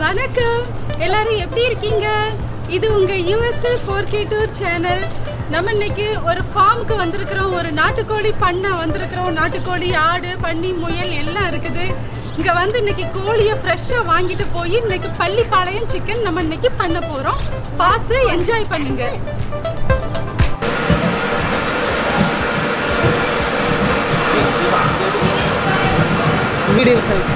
வணக்கம் எல்லாரும் எப்படி இருக்கீங்க இது உங்க USL four K tour channel நம்ம இன்னைக்கு ஒரு ஃபார்முக்கு வந்திருக்கிறோம் ஒரு நாட்டுக்கோழி பண்ணை வந்திருக்கிறோம் நாட்டுக்கோழி ஆடு பன்னி முயல் எல்லாம் இருக்குது இங்க வந்து இன்னைக்கு கோழியை ஃப்ரெஷ்ஷாக வாங்கிட்டு போய் இன்னைக்கு பள்ளிப்பாளையம் சிக்கன் நம்ம இன்னைக்கு பண்ண போறோம் பார்த்து என்ஜாய் பண்ணுங்க வீடியோ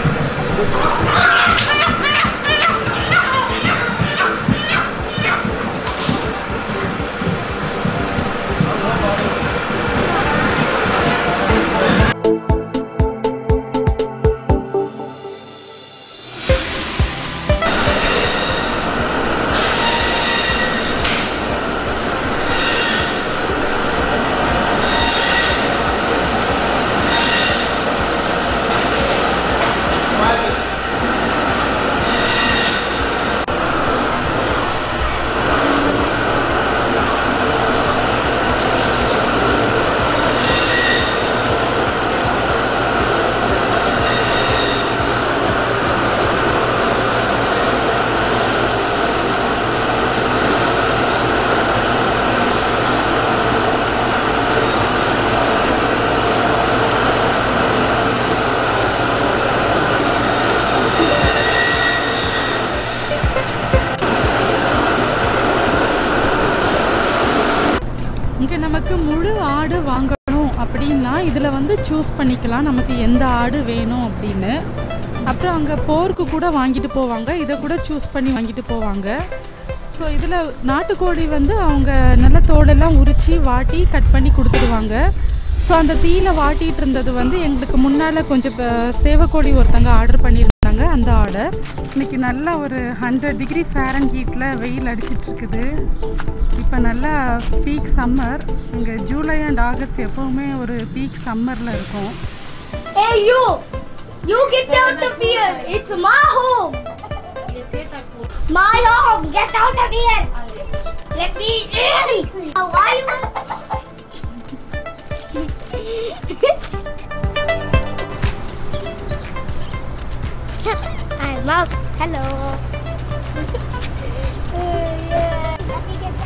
இங்கே நமக்கு முழு ஆடு வாங்கணும் அப்படின்னா இதில் வந்து சூஸ் பண்ணிக்கலாம் நமக்கு எந்த ஆடு வேணும் அப்படின்னு அப்புறம் அங்கே போருக்கு கூட வாங்கிட்டு போவாங்க இதை கூட சூஸ் பண்ணி வாங்கிட்டு போவாங்க ஸோ இதில் நாட்டுக்கோழி வந்து அவங்க நல்ல தோடெல்லாம் உரித்து வாட்டி கட் பண்ணி கொடுத்துருவாங்க ஸோ அந்த தீயில வாட்டிட்டு இருந்தது வந்து எங்களுக்கு முன்னால் கொஞ்சம் ப- சேவக்கோழி ஒருத்தங்க ஆர்டர் பண்ணியிருந்தாங்க அந்த ஆர்டர் இன்னைக்கு நல்லா ஒரு ஹண்ட்ரட் டிகிரி ஃபேரன் ஹீட்டில் வெயில் அடிச்சிட்டு இருக்குது இப்போ நல்லா பீக் சம்மர் இங்கே ஜூலை அண்ட் ஆகஸ்ட் எப்போவுமே ஒரு பீக் சம்மரில் இருக்கும் Hey you! You get out of here! It's my home! My home! Get out of here! Let me in! How are you? I'm up. Hello. Let me get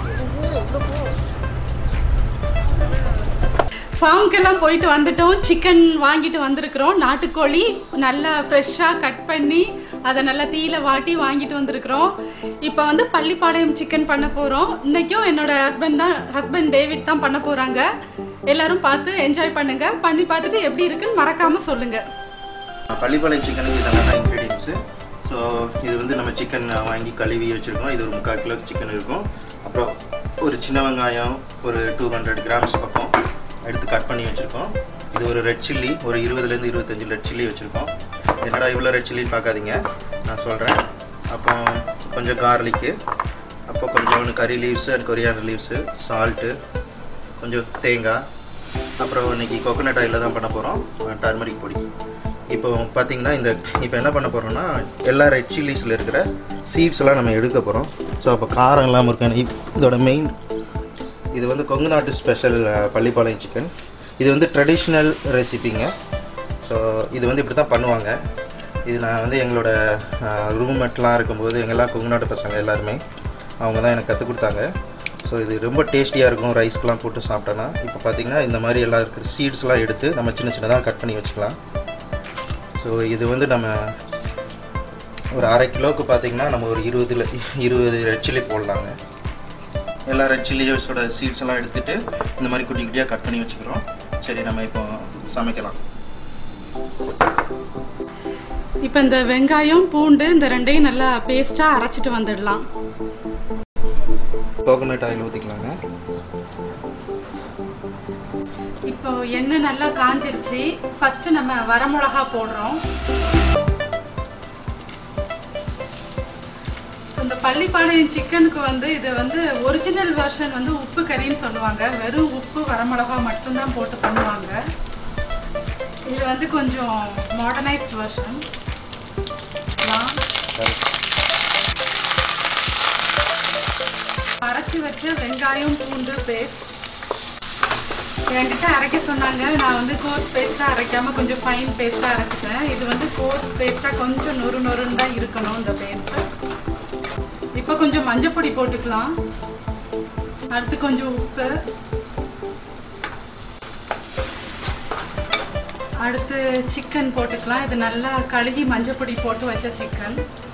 ஃபார்முக்கெல்லாம் போயிட்டு வந்துட்டோம் chicken வாங்கிட்டு வந்திருக்கிறோம் நாட்டுக்கோழி நல்லா ஃப்ரெஷ்ஷாக கட் பண்ணி அதை நல்லா தீயில வாட்டி வாங்கிட்டு வந்திருக்கிறோம் இப்போ வந்து பள்ளிப்பாளையம் சிக்கன் பண்ண போகிறோம் இன்னைக்கும் என்னோட ஹஸ்பண்ட் தான் ஹஸ்பண்ட் டேவிட் தான் பண்ண போகிறாங்க எல்லாரும் பார்த்து என்ஜாய் பண்ணுங்க பண்ணி பார்த்துட்டு எப்படி இருக்குன்னு மறக்காம சொல்லுங்க பள்ளிப்பாளையம் சிக்கனுக்கு இதெல்லாம் இன்க்ரீடியன்ஸு ஸோ இது வந்து நம்ம சிக்கன் வாங்கி கழுவி வச்சுருக்கோம் இது ஒரு முக்கால் கிலோ சிக்கன் இருக்கும் அப்புறம் ஒரு சின்ன வெங்காயம் ஒரு டூ ஹண்ட்ரட் கிராம்ஸ் பக்கம் எடுத்து கட் பண்ணி வச்சுருக்கோம் இது ஒரு ரெட் சில்லி ஒரு இருபதுலேருந்து இருபத்தஞ்சு ரெட் சில்லி வச்சுருக்கோம் என்னடா இவ்வளோ ரெட் சில்லின்னு பார்க்காதீங்க நான் சொல்கிறேன் அப்புறம் கொஞ்சம் கார்லிக்கு அப்போ கொஞ்சம் curry leaves and coriander leaves salt கொஞ்சம் தேங்காய் அப்புறம் இன்னைக்கு கோகோனட் ஆயிலில் தான் பண்ண போகிறோம் டர்மரிக் பொடி இப்போ பார்த்தீங்கன்னா இந்த இப்போ என்ன பண்ண போகிறோம்னா எல்லா ரெட் சில்லிஸில் இருக்கிற சீட்ஸ் எல்லாம் நம்ம எடுக்க போகிறோம் ஸோ அப்போ காரம் இல்லாமல் இருக்கணும் இப் இதோட மெயின் இது வந்து கொங்கு நாட்டு ஸ்பெஷல் பள்ளிப்பாளையம் சிக்கன் இது வந்து ட்ரெடிஷ்னல் ரெசிபிங்க ஸோ இது வந்து இப்படி தான் பண்ணுவாங்க இது நான் வந்து எங்களோட ரூம்மேட்லாம் இருக்கும்போது எங்கெல்லாம் கொங்கு நாட்டு பசங்க எல்லாருமே அவங்க தான் எனக்கு கற்றுக் கொடுத்தாங்க ஸோ இது ரொம்ப டேஸ்டியாக இருக்கும் ரைஸ்க்கெலாம் போட்டு சாப்பிட்டோன்னா இப்போ பார்த்தீங்கன்னா இந்த மாதிரி எல்லாம் இருக்கிற சீட்ஸ்லாம் எடுத்து நம்ம சின்ன சின்னதாக கட் பண்ணி வச்சுக்கலாம் ஸோ இது வந்து நம்ம ஒரு அரை கிலோவுக்கு பார்த்தீங்கன்னா நம்ம ஒரு இருபதுல இருபது ரெட் சில்லி போடலாங்க எல்லா ரெட் சில்லியோஸோட சீட்ஸ் எல்லாம் எடுத்துட்டு இந்த மாதிரி குட்டி குட்டியாக கட் பண்ணி வச்சுக்கிறோம் சரி நம்ம இப்போ சமைக்கலாம் இப்போ இந்த வெங்காயம் பூண்டு இந்த ரெண்டையும் நல்லா பேஸ்ட்டாக அரைச்சிட்டு வந்துடலாம் கோகோனட் ஆயில் ஊற்றிக்கலாங்க இப்போ எண்ணெய் நல்லா காஞ்சிருச்சு ஃபர்ஸ்ட் நம்ம வரமிளகா போடுறோம் இந்த பள்ளிப்பாளையம் சிக்கனுக்கு வந்து இது வந்து ஒரிஜினல் வெர்ஷன் வந்து உப்பு கறின்னு சொல்லுவாங்க வெறும் உப்பு வரமிளகா மட்டும்தான் போட்டு பண்ணுவாங்க இது வந்து கொஞ்சம் மாடர்னைஸ்ட் வெர்ஷன் அரைச்சி வச்ச வெங்காயம் பூண்டு பேஸ்ட் என்கிட்ட அரைக்க சொன்னாங்க நான் வந்து கோர்ஸ் பேஸ்ட்டாக அரைக்காம கொஞ்சம் ஃபைன் பேஸ்ட்டாக அரைச்சிட்டேன் இது வந்து கோர்ஸ் பேஸ்ட்டாக கொஞ்சம் நொறு நொறுன்னு தான் இருக்கணும் இந்த பேஸ்ட்டு இப்போ கொஞ்சம் மஞ்சள் பொடி போட்டுக்கலாம் அடுத்து கொஞ்சம் உப்பு அடுத்து சிக்கன் போட்டுக்கலாம் இது நல்லா கழுகி மஞ்சள் பொடி போட்டு வச்ச சிக்கன்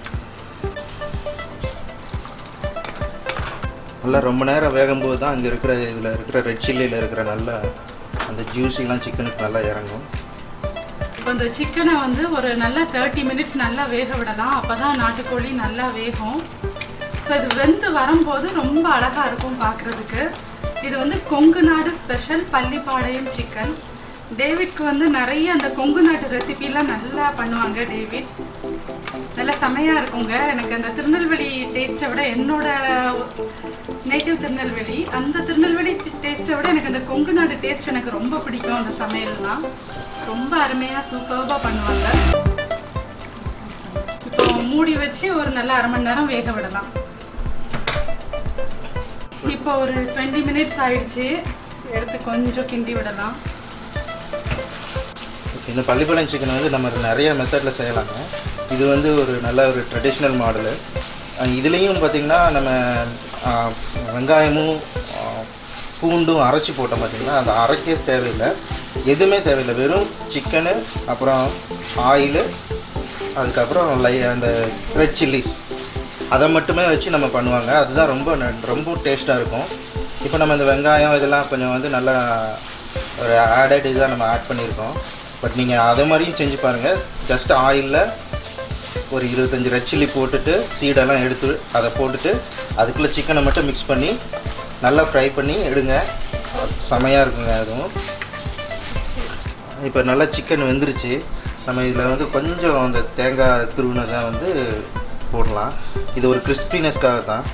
நல்லா ரொம்ப நேரம் வேகும்போது தான் அங்கே இருக்கிற இதில் இருக்கிற ரெட் சில்லியில் இருக்கிற நல்ல அந்த ஜூஸிலாம் சிக்கனுக்கு நல்லா இறங்கும் இப்போ இந்த சிக்கனை வந்து ஒரு நல்லா தேர்ட்டி மினிட்ஸ் நல்லா வேக விடலாம் அப்போ தான் நாட்டுக்கோழி நல்லா வேகும் ஸோ இது வெந்து வரும்போது ரொம்ப அழகாக இருக்கும் பார்க்குறதுக்கு இது வந்து கொங்கு நாடு ஸ்பெஷல் பள்ளிப்பாளையம் சிக்கன் டேவிட்க்கு வந்து நிறைய அந்த கொங்கு நாட்டு ரெசிபிலாம் நல்லா பண்ணுவாங்க டேவிட் நல்லா செமையாக இருக்குங்க எனக்கு அந்த திருநெல்வேலி டேஸ்ட்டை விட என்னோட நேட்டிவ் திருநெல்வேலி அந்த திருநெல்வேலி டேஸ்ட்டை விட எனக்கு அந்த கொங்கு நாடு டேஸ்ட் எனக்கு ரொம்ப பிடிக்கும் அந்த சமையல்லாம் ரொம்ப அருமையாக சூப்பராக பண்ணுவாங்க இப்போ மூடி வச்சு ஒரு நல்ல அரை மணி நேரம் வேக விடலாம் இப்போ ஒரு டுவெண்ட்டி மினிட்ஸ் ஆயிடுச்சு எடுத்து கொஞ்சம் கிண்டி விடலாம் Okay, இந்த பள்ளிப்பாளையம் சிக்கன் வந்து நம்ம நிறைய மெத்தடில் செய்யலாங்க இது வந்து ஒரு நல்ல ஒரு ட்ரெடிஷ்னல் மாடலு இதுலேயும் பார்த்திங்கன்னா நம்ம ஆஹ், வெங்காயமும் ஆஹ், பூண்டும் அரைச்சி போட்டோம் பார்த்திங்கன்னா அந்த அரைக்க தேவையில்லை எதுவுமே தேவையில்லை வெறும் சிக்கனு அப்புறம் ஆயிலு அதுக்கப்புறம் லை அந்த ரெட் சில்லிஸ் அதை மட்டுமே வச்சு நம்ம பண்ணுவாங்க அதுதான் ரொம்ப ந- ரொம்ப டேஸ்ட்டாக இருக்கும் இப்போ நம்ம இந்த வெங்காயம் இதெல்லாம் கொஞ்சம் வந்து நல்லா ஒரு ஆடட் இதாக நம்ம ஆட் பண்ணியிருக்கோம் பட் நீங்கள் அதை மாதிரியும் செஞ்சு பாருங்கள் ஜஸ்ட் ஆயிலில் ஒரு இருபத்தஞ்சி ரெட் சில்லி போட்டுட்டு சீடெல்லாம் எடுத்து அதை போட்டுட்டு அதுக்குள்ளே சிக்கனை மட்டும் மிக்ஸ் பண்ணி நல்லா ஃப்ரை பண்ணி எடுங்க செமையாக இருக்குங்க அதுவும் இப்போ நல்லா சிக்கன் வெந்துருச்சு நம்ம இதில் வந்து கொஞ்சம் அந்த தேங்காய் துருவினதை வந்து போடலாம் இது ஒரு கிறிஸ்பினஸ்க்காக தான்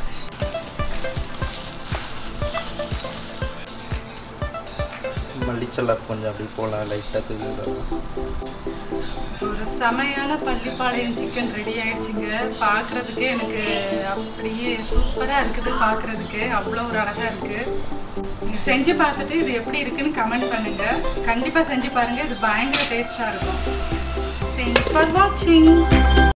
மல்லிச்செல்லாம் கொஞ்சம் அப்படி போடலாம் லைட்டாக தூவி விடலாம் ஒரு செமையான பள்ளிப்பாளையம் சிக்கன் ரெடி ஆயிடுச்சுங்க பார்க்குறதுக்கே எனக்கு அப்படியே சூப்பராக இருக்குது பார்க்குறதுக்கு அவ்வளோ ஒரு அழகாக இருக்குது நீங்கள் செஞ்சு பார்த்துட்டு இது எப்படி இருக்குன்னு கமெண்ட் பண்ணுங்கள் கண்டிப்பாக செஞ்சு பாருங்கள் இது பயங்கர டேஸ்ட்டாக இருக்கும் தேங்க்ஸ் ஃபார் வாட்சிங்